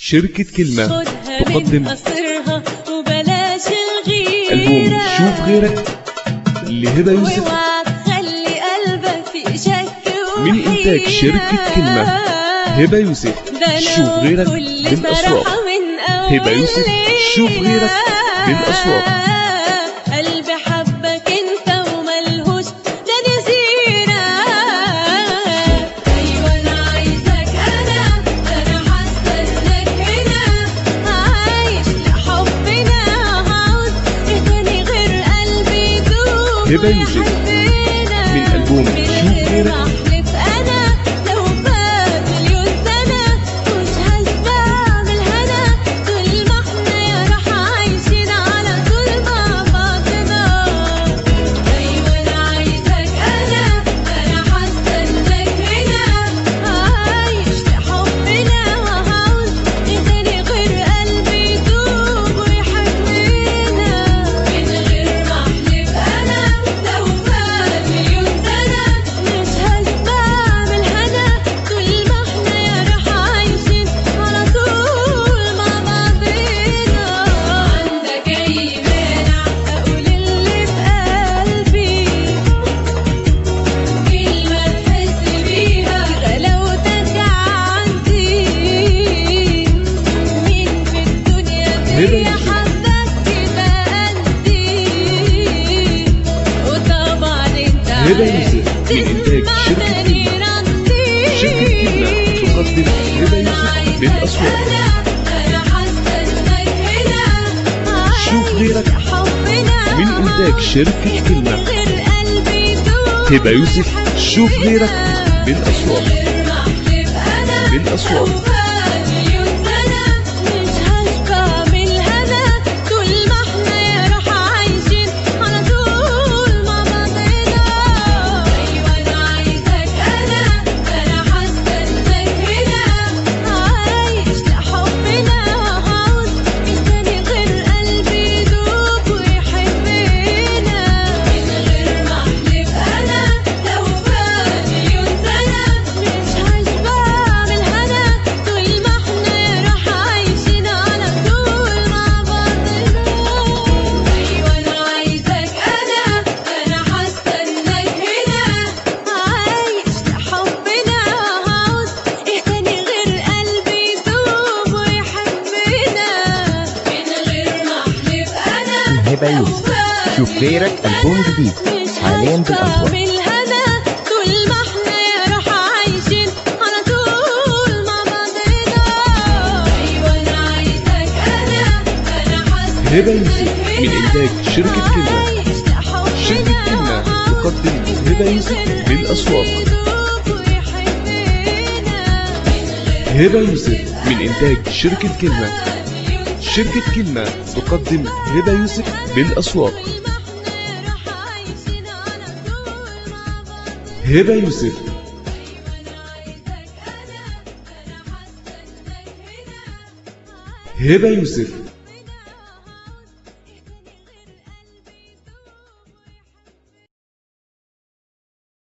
شركة كلمة خدها من تقدم قصرها وبلاش الغيرة ألبوم شوف غيرك لهبة يوسف واوعى تخلي قلبك في شك من إنتاج شركة كلمة هبة يوسف شوف غيرك بالأسواق هبة يوسف شوف غيرك بالأسواق قلبي حبك انت وملهوش ده نسينا ايوه انا عايزك انا انا حاسه انك هنا عايش لحبنا عاوز ايه تاني غير قلبي يدوب هبة يوسف ويحبنا من ألبوم شوف غيرك. احلف انا لو فات مليون سنه مش هشبع من الهنا طول ما احنا يا راح عايشين على طول مع بعضنا ايوه انا عايزك انا انا حاسه انك هنا عايش لحبنا وعاوز ايه تاني غير قلبي يدوب ويحبنا من غير ما احلف انا لو فات مليون سنه مش هشبع من الهنا طول ما احنا يا راح عايشين على طول مع بعضنا عندك اي مانع اقول اللي في قلبي كلمة تحس بيها غلاوتك عندي مين في الدنيا دي حبك كده قلبي وطبعا انت هبة يوسف من إنتاج شركة كلمة شركة كلمة تقدم هبة يوسف بالأسواق شوف غيرك من إنتاج شركة كلمة هبة يوسف شوف غيرك بالأسواق بالأسواق هبة يوسف شوف غيرك ألبوم جديد حاليا بالأسواق بالهنا طول ما احنا يا روح عايشين على طول مع بعضنا ايوه انا عايزك انا انا حاسه هبة يوسف من إنتاج شركة كلمة شركة كلمة تقدم هبة يوسف بالأسواق هبة يوسف من إنتاج شركة كلمة شركة كلمة تقدم هبة يوسف بالأسواق هبة يوسف هبة يوسف